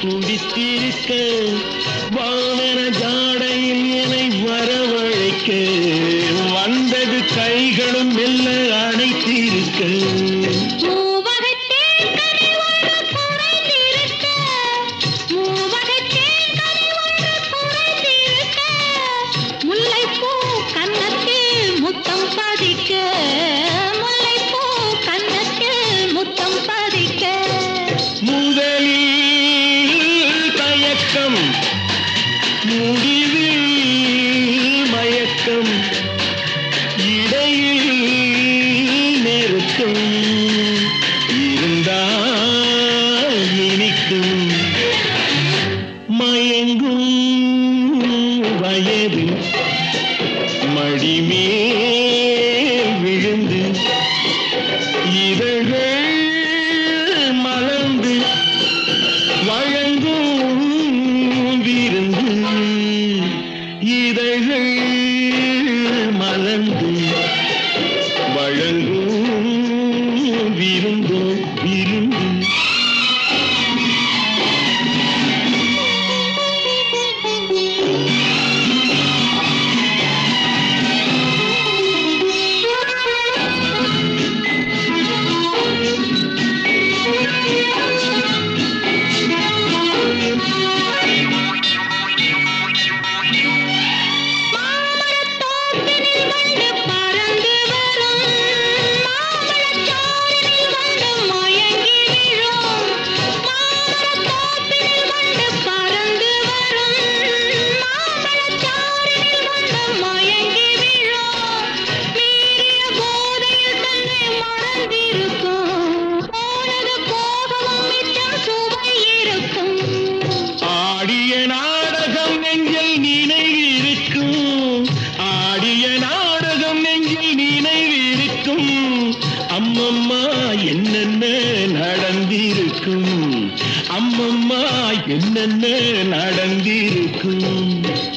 துடித்திருக்க வானர ஜாடையில் என்னை வரவழைக்க வந்தது கைகளும் மெல்ல அணைத்திருக்க மூவகத்தேன் கனி ஒன்று குறைந்திருக்க மூவகத்தேன் கனி ஒன்று குறைந்திருக்க முல்லைப்பூ கன்னத்தில் முத்தம் பதிக்க முல்லைப்பூ கன்னத்தில் முத்தம் பதிக்க முதலில் தயக்கம் முடிவில் மயக்கம் இடையில் நெருக்கம் இருந்தால் இனிக்கும் மயங்கும் வயது மடிமேல் விழுந்து இதழ்கள் மலர்ந்து வழங்கும் விருந்து இதழ்கள் மலர்ந்து வழங்கும் விருந்து விருந்து மாமரத்தோப்பினில் வண்டு பறந்து வரும் மாமரச்சாறினில் வண்டு மயங்கி விழும் மாமரத்தோப்பினில் வண்டு பறந்து வரும் மாமரச்சாறினில் வண்டு மயங்கி விழும் மீறிய போதையில் தன்னை மறந்திருக்கும் போனது போகவும் மிச்சம் சுவை இருக்கும் ஆடிய நாடகம் நெஞ்சில் நினைவிருக்கும் ஆடிய நாடகம் நெஞ்சில் நினைவிருக்கும் அம்மம்மா என்னென்ன நடந்திருக்கும் அம்மம்மா என்னென்ன நடந்திருக்கும்